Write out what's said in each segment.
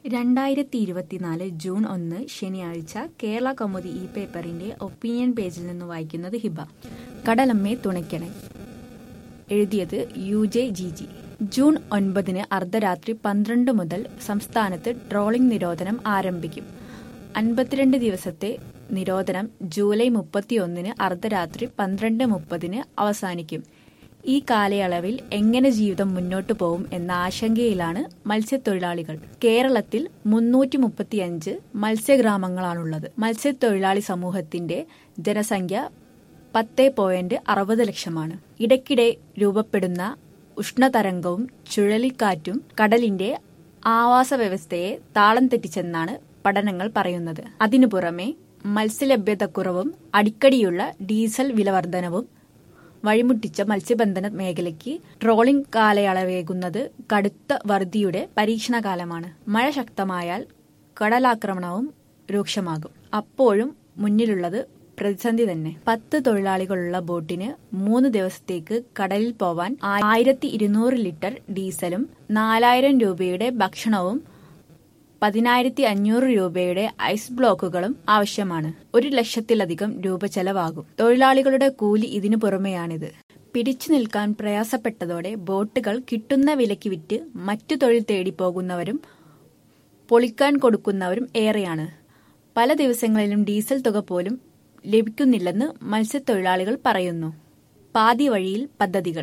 രണ്ടായിരത്തി ഇരുപത്തിനാല് ജൂൺ ഒന്ന് ശനിയാഴ്ച കേരള കൗമുദി ഈ പേപ്പറിന്റെ ഒപ്പീനിയൻ പേജിൽ നിന്ന് വായിക്കുന്നത് ഹിബ കടലമ്മേ തുണയ്ക്കണേ എഴുതിയത് U J G G June ഒൻപതിന് അർദ്ധരാത്രി പന്ത്രണ്ട് മുതൽ സംസ്ഥാനത്ത് ട്രോളിംഗ് നിരോധനം ആരംഭിക്കും അൻപത്തിരണ്ട് ദിവസത്തെ നിരോധനം ജൂലൈ മുപ്പത്തിയൊന്നിന് അർദ്ധരാത്രി പന്ത്രണ്ട് മുപ്പതിന് അവസാനിക്കും ഈ കാലയളവിൽ എങ്ങനെ ജീവിതം മുന്നോട്ടു പോകും എന്ന ആശങ്കയിലാണ് മത്സ്യത്തൊഴിലാളികൾ കേരളത്തിൽ മുന്നൂറ്റി മുപ്പത്തിയഞ്ച് മത്സ്യഗ്രാമങ്ങളാണുള്ളത് മത്സ്യത്തൊഴിലാളി സമൂഹത്തിന്റെ ജനസംഖ്യ പത്ത് പോയിന്റ് അറുപത് ലക്ഷമാണ് ഇടയ്ക്കിടെ രൂപപ്പെടുന്ന ഉഷ്ണതരംഗവും ചുഴലിക്കാറ്റും കടലിന്റെ ആവാസ വ്യവസ്ഥയെ താളം തെറ്റിച്ചെന്നാണ് പഠനങ്ങൾ പറയുന്നത് അതിനു പുറമെ മത്സ്യലഭ്യതക്കുറവും അടിക്കടിയുള്ള ഡീസൽ വിലവർധനവും വഴിമുട്ടിച്ച മത്സ്യബന്ധന മേഖലയ്ക്ക് ട്രോളിംഗ് കാലയളവേകുന്നത് കടുത്ത വറുതിയുടെ പരീക്ഷണകാലമാണ് മഴ ശക്തമായാൽ കടലാക്രമണവും രൂക്ഷമാകും അപ്പോഴും മുന്നിലുള്ളത് പ്രതിസന്ധി തന്നെ പത്ത് തൊഴിലാളികളുള്ള ബോട്ടിന് മൂന്ന് ദിവസത്തേക്ക് കടലിൽ പോവാൻ ആയിരത്തി ഇരുന്നൂറ് ലിറ്റർ ഡീസലും നാലായിരം രൂപയുടെ ഭക്ഷണവും പതിനായിരത്തി അഞ്ഞൂറ് രൂപയുടെ ഐസ് ബ്ലോക്കുകളും ആവശ്യമാണ് ഒരു ലക്ഷത്തിലധികം രൂപ ചെലവാകും തൊഴിലാളികളുടെ കൂലി ഇതിനു പുറമെയാണിത് പിടിച്ചു നിൽക്കാൻ പ്രയാസപ്പെട്ടതോടെ ബോട്ടുകൾ കിട്ടുന്ന വിലയ്ക്ക് വിറ്റ് മറ്റു തൊഴിൽ തേടി പോകുന്നവരും പൊളിക്കാൻ കൊടുക്കുന്നവരും ഏറെയാണ് പല ദിവസങ്ങളിലും ഡീസൽ തുക പോലും ലഭിക്കുന്നില്ലെന്ന് മത്സ്യത്തൊഴിലാളികൾ പറയുന്നു പാതി വഴിയിൽ പദ്ധതികൾ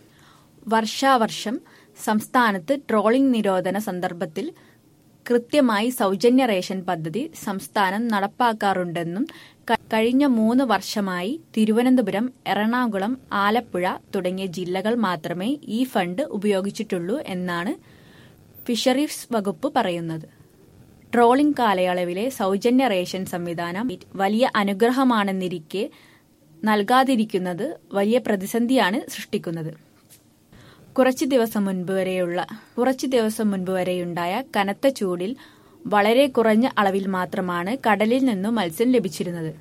വർഷാവർഷം സംസ്ഥാനത്ത് ട്രോളിംഗ് നിരോധന സന്ദർഭത്തിൽ കൃത്യമായി സൗജന്യ റേഷൻ പദ്ധതി സംസ്ഥാനം നടപ്പാക്കാറുണ്ടെന്നും കഴിഞ്ഞ മൂന്ന് വർഷമായി തിരുവനന്തപുരം എറണാകുളം ആലപ്പുഴ തുടങ്ങിയ ജില്ലകൾ മാത്രമേ ഈ ഫണ്ട് ഉപയോഗിച്ചിട്ടുള്ളൂ എന്നാണ് ഫിഷറീസ് വകുപ്പ് പറയുന്നത് ട്രോളിംഗ് കാലയളവിലെ സൗജന്യ റേഷൻ സംവിധാനം വലിയ അനുഗ്രഹമാണെന്നിരിക്കെ നൽകാതിരിക്കുന്നത് വലിയ പ്രതിസന്ധിയാണ് സൃഷ്ടിക്കുന്നത് കുറച്ചു ദിവസം മുൻപ് വരെയുള്ള കുറച്ചു ദിവസം മുൻപ് വരെയുണ്ടായ കനത്ത ചൂടിൽ വളരെ കുറഞ്ഞ അളവിൽ മാത്രമാണ് കടലിൽ നിന്നും മത്സ്യം ലഭിച്ചിരുന്നത്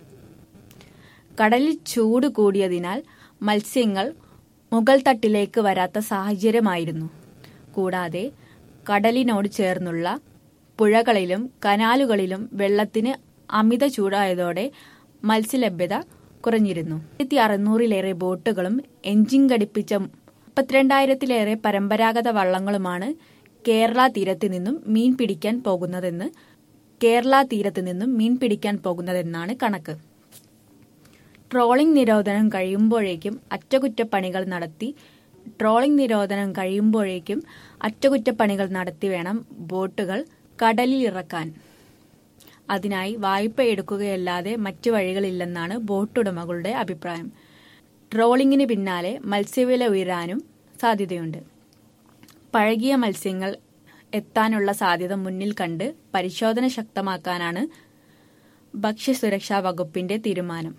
കടലിൽ ചൂട് കൂടിയതിനാൽ മത്സ്യങ്ങൾ മുകൾ തട്ടിലേക്ക് വരാത്ത സാഹചര്യമായിരുന്നു കൂടാതെ കടലിനോട് ചേർന്നുള്ള പുഴകളിലും കനാലുകളിലും വെള്ളത്തിന് അമിത ചൂടായതോടെ മത്സ്യലഭ്യത കുറഞ്ഞിരുന്നു ആയിരത്തി അറുന്നൂറിലേറെ ബോട്ടുകളും എഞ്ചിൻ ഘടിപ്പിച്ച മുപ്പത്തിരണ്ടായിരത്തിലേറെ പരമ്പരാഗത വള്ളങ്ങളുമാണ് കേരള തീരത്ത് നിന്നും മീൻ പിടിക്കാൻ പോകുന്നതെന്ന് കേരള തീരത്ത് നിന്നും മീൻ പിടിക്കാൻ പോകുന്നതെന്നാണ് കണക്ക് ട്രോളിംഗ് നിരോധനം കഴിയുമ്പോഴേക്കും അറ്റകുറ്റപ്പണികൾ നടത്തി ട്രോളിംഗ് നിരോധനം കഴിയുമ്പോഴേക്കും അറ്റകുറ്റപ്പണികൾ നടത്തി വേണം ബോട്ടുകൾ കടലിൽ ഇറക്കാൻ അതിനായി വായ്പ എടുക്കുകയല്ലാതെ മറ്റു വഴികളില്ലെന്നാണ് ബോട്ടുടമകളുടെ അഭിപ്രായം ട്രോളിംഗിന് പിന്നാലെ മത്സ്യവില ഉയരാനും സാധ്യതയുണ്ട് പഴകിയ മത്സ്യങ്ങൾ എത്താനുള്ള സാധ്യത മുന്നിൽ കണ്ട് പരിശോധന ശക്തമാക്കാനാണ് ഭക്ഷ്യസുരക്ഷാ വകുപ്പിന്റെ തീരുമാനം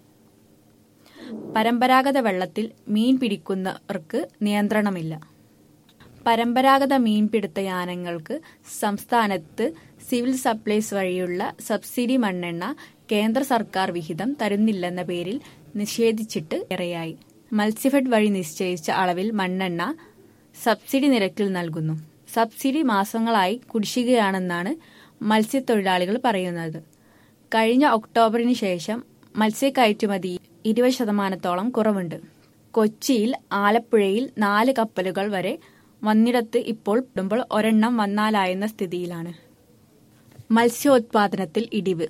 പരമ്പരാഗത വെള്ളത്തിൽ മീൻ പിടിക്കുന്നവർക്ക് നിയന്ത്രണമില്ല പരമ്പരാഗത മീൻപിടുത്ത യാനങ്ങൾക്ക് സംസ്ഥാനത്ത് സിവിൽ സപ്ലൈസ് വഴിയുള്ള സബ്സിഡി മണ്ണെണ്ണ കേന്ദ്ര സർക്കാർ വിഹിതം തരുന്നില്ലെന്ന പേരിൽ നിഷേധിച്ചിട്ട് ഏറെയായി മത്സ്യഫെഡ് വഴി നിശ്ചയിച്ച അളവിൽ മണ്ണെണ്ണ സബ്സിഡി നിരക്കിൽ നൽകുന്നു സബ്സിഡി മാസങ്ങളായി കുടിശ്ശികയാണെന്നാണ് മത്സ്യത്തൊഴിലാളികൾ പറയുന്നത് കഴിഞ്ഞ ഒക്ടോബറിന് ശേഷം മത്സ്യക്കയറ്റുമതി ഇരുപത് ശതമാനത്തോളം കുറവുണ്ട് കൊച്ചിയിൽ ആലപ്പുഴയിൽ നാല് കപ്പലുകൾ വരെ വന്നിടത്ത് ഇപ്പോൾ ഇടുമ്പോൾ ഒരെണ്ണം വന്നാലായെന്ന സ്ഥിതിയിലാണ് മത്സ്യോത്പാദനത്തിൽ ഇടിവ്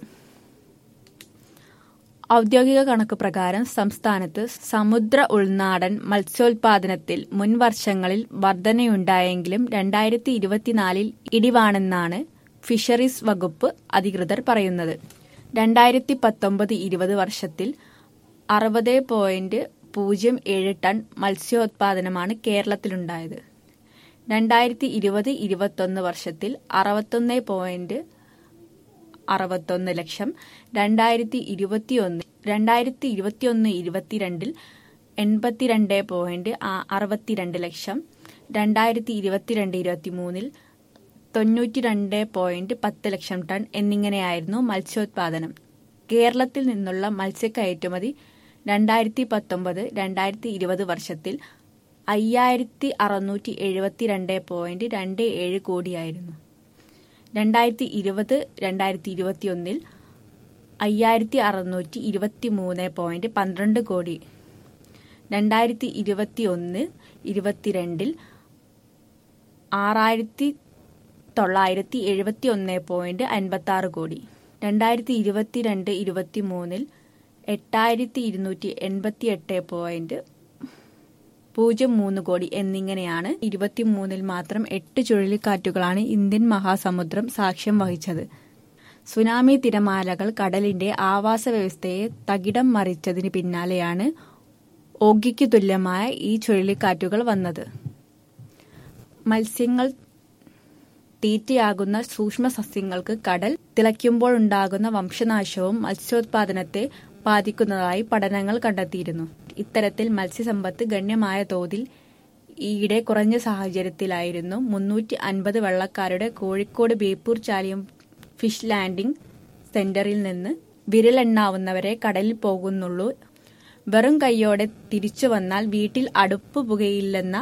ഔദ്യോഗിക കണക്ക് പ്രകാരം സംസ്ഥാനത്ത് സമുദ്ര ഉൾനാടൻ മത്സ്യോത്പാദനത്തിൽ മുൻ വർഷങ്ങളിൽ വർധനയുണ്ടായെങ്കിലും രണ്ടായിരത്തി ഇരുപത്തിനാലിൽ ഇടിവാണെന്നാണ് ഫിഷറീസ് വകുപ്പ് അധികൃതർ പറയുന്നത് രണ്ടായിരത്തി പത്തൊമ്പത് ഇരുപത് വർഷത്തിൽ അറുപത് പോയിന്റ് പൂജ്യം ഏഴ് ടൺ മത്സ്യോത്പാദനമാണ് കേരളത്തിലുണ്ടായത് രണ്ടായിരത്തി ഇരുപത് ഇരുപത്തൊന്ന് വർഷത്തിൽ അറുപത്തൊന്ന് പോയിന്റ് അറുപത്തൊന്ന് ലക്ഷം രണ്ടായിരത്തി ഇരുപത്തിയൊന്ന് രണ്ടായിരത്തി ഇരുപത്തിയൊന്ന് ഇരുപത്തിരണ്ടിൽ എൺപത്തിരണ്ട് പോയിന്റ് അറുപത്തിരണ്ട് ലക്ഷം രണ്ടായിരത്തി ഇരുപത്തിരണ്ട് ഇരുപത്തി മൂന്നിൽ തൊണ്ണൂറ്റി രണ്ട് പോയിന്റ് പത്ത് ലക്ഷം ടൺ എന്നിങ്ങനെയായിരുന്നു മത്സ്യോത്പാദനം കേരളത്തിൽ നിന്നുള്ള മത്സ്യക്കയറ്റുമതി രണ്ടായിരത്തി പത്തൊമ്പത് രണ്ടായിരത്തി ഇരുപത് വർഷത്തിൽ അയ്യായിരത്തി അറുന്നൂറ്റി എഴുപത്തിരണ്ട് പോയിന്റ് രണ്ട് ഏഴ് കോടിയായിരുന്നു രണ്ടായിരത്തി ഇരുപത് രണ്ടായിരത്തി ഇരുപത്തിയൊന്നിൽ അയ്യായിരത്തി അറുന്നൂറ്റി ഇരുപത്തി മൂന്ന് പോയിന്റ് പന്ത്രണ്ട് കോടി രണ്ടായിരത്തി ഇരുപത്തി ഒന്ന് ഇരുപത്തിരണ്ടിൽ ആറായിരത്തി തൊള്ളായിരത്തി എഴുപത്തി ഒന്ന് പോയിന്റ് അൻപത്തി ആറ് കോടി രണ്ടായിരത്തി ഇരുപത്തിരണ്ട് ഇരുപത്തി മൂന്നിൽ എട്ടായിരത്തി ഇരുന്നൂറ്റി എൺപത്തി എട്ട് പോയിന്റ് പൂജ്യം മൂന്ന് കോടി എന്നിങ്ങനെയാണ് ഇരുപത്തിമൂന്നിൽ മാത്രം എട്ട് ചുഴലിക്കാറ്റുകളാണ് ഇന്ത്യൻ മഹാസമുദ്രം സാക്ഷ്യം വഹിച്ചത് സുനാമി തിരമാലകൾ കടലിന്റെ ആവാസ വ്യവസ്ഥയെ തകിടം മറിച്ചതിന് പിന്നാലെയാണ് ഓഗിക്ക് തുല്യമായ ഈ ചുഴലിക്കാറ്റുകൾ വന്നത് മത്സ്യങ്ങൾ തീറ്റയാകുന്ന സൂക്ഷ്മ സസ്യങ്ങൾക്ക് കടൽ തിളയ്ക്കുമ്പോഴുണ്ടാകുന്ന വംശനാശവും മത്സ്യോത്പാദനത്തെ ബാധിക്കുന്നതായി പഠനങ്ങൾ കണ്ടെത്തിയിരുന്നു ഇത്തരത്തിൽ മത്സ്യസമ്പത്ത് ഗണ്യമായ തോതിൽ ഈയിടെ കുറഞ്ഞ സാഹചര്യത്തിലായിരുന്നു മുന്നൂറ്റി അൻപത് വെള്ളക്കാരുടെ കോഴിക്കോട് ബേപ്പൂർ ചാലിയം ഫിഷ് ലാൻഡിംഗ് സെന്ററിൽ നിന്ന് വിരലെണ്ണാവുന്നവരെ കടലിൽ പോകുന്നുള്ളൂ വെറും കൈയോടെ തിരിച്ചു വന്നാൽ വീട്ടിൽ അടുപ്പ് പുകയില്ലെന്ന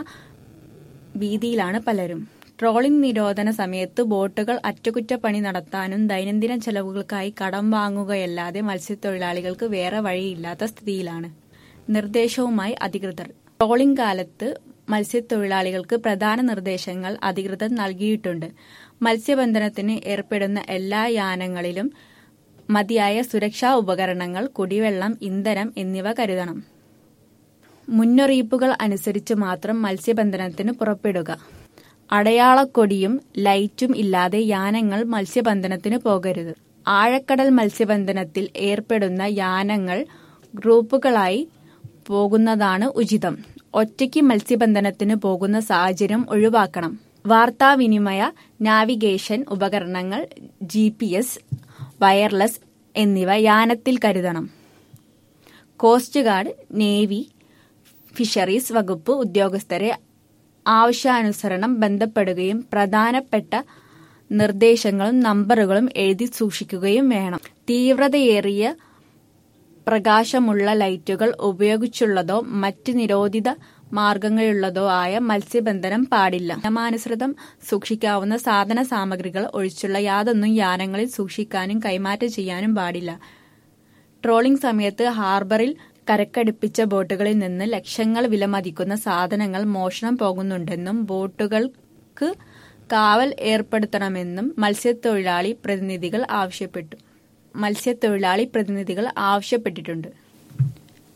ഭീതിയിലാണ് പലരും ട്രോളിംഗ് നിരോധന സമയത്ത് ബോട്ടുകൾ അറ്റകുറ്റപ്പണി നടത്താനും ദൈനംദിന ചെലവുകൾക്കായി കടം വാങ്ങുകയല്ലാതെ മത്സ്യത്തൊഴിലാളികൾക്ക് വേറെ വഴിയില്ലാത്ത സ്ഥിതിയിലാണ് നിർദ്ദേശവുമായി അധികൃതർ ട്രോളിംഗ് കാലത്ത് മത്സ്യത്തൊഴിലാളികൾക്ക് പ്രധാന നിർദ്ദേശങ്ങൾ അധികൃതർ നൽകിയിട്ടുണ്ട് മത്സ്യബന്ധനത്തിന് ഏർപ്പെടുന്ന എല്ലാ യാനങ്ങളിലും മതിയായ സുരക്ഷാ ഉപകരണങ്ങൾ കുടിവെള്ളം ഇന്ധനം എന്നിവ കരുതണം മുന്നറിയിപ്പുകൾ അനുസരിച്ച് മാത്രം മത്സ്യബന്ധനത്തിന് പുറപ്പെടുക അടയാളക്കൊടിയും ലൈറ്റും ഇല്ലാതെ യാനങ്ങൾ മത്സ്യബന്ധനത്തിന് പോകരുത് ആഴക്കടൽ മത്സ്യബന്ധനത്തിൽ ഏർപ്പെടുന്ന യാനങ്ങൾ ഗ്രൂപ്പുകളായി പോകുന്നതാണ് ഉചിതം ഒറ്റയ്ക്ക് മത്സ്യബന്ധനത്തിന് പോകുന്ന സാഹചര്യം ഒഴിവാക്കണം വാർത്താവിനിമയ നാവിഗേഷൻ ഉപകരണങ്ങൾ ജി പി എസ് വയർലെസ് എന്നിവ യാനത്തിൽ കരുതണം കോസ്റ്റ് ഗാർഡ് നേവി ഫിഷറീസ് വകുപ്പ് ഉദ്യോഗസ്ഥരെ ആവശ്യാനുസരണം ബന്ധപ്പെടുകയും പ്രധാനപ്പെട്ട നിർദ്ദേശങ്ങളും നമ്പറുകളും എഴുതി സൂക്ഷിക്കുകയും വേണം തീവ്രതയേറിയ പ്രകാശമുള്ള ലൈറ്റുകൾ ഉപയോഗിച്ചുള്ളതോ മറ്റ് നിരോധിത മാർഗങ്ങളുള്ളതോ ആയ മത്സ്യബന്ധനം പാടില്ല നിയമാനുസൃതം സൂക്ഷിക്കാവുന്ന സാധന സാമഗ്രികൾ ഒഴിച്ചുള്ള യാതൊന്നും യാനങ്ങളിൽ സൂക്ഷിക്കാനും കൈമാറ്റം ചെയ്യാനും പാടില്ല ട്രോളിംഗ് സമയത്ത് ഹാർബറിൽ കരക്കടുപ്പിച്ച ബോട്ടുകളിൽ നിന്ന് ലക്ഷങ്ങൾ വിലമതിക്കുന്ന സാധനങ്ങൾ മോഷണം പോകുന്നുണ്ടെന്നും ബോട്ടുകൾക്ക് കാവൽ ഏർപ്പെടുത്തണമെന്നും മത്സ്യത്തൊഴിലാളി പ്രതിനിധികൾ ആവശ്യപ്പെട്ടു മത്സ്യത്തൊഴിലാളി പ്രതിനിധികൾ ആവശ്യപ്പെട്ടിട്ടുണ്ട്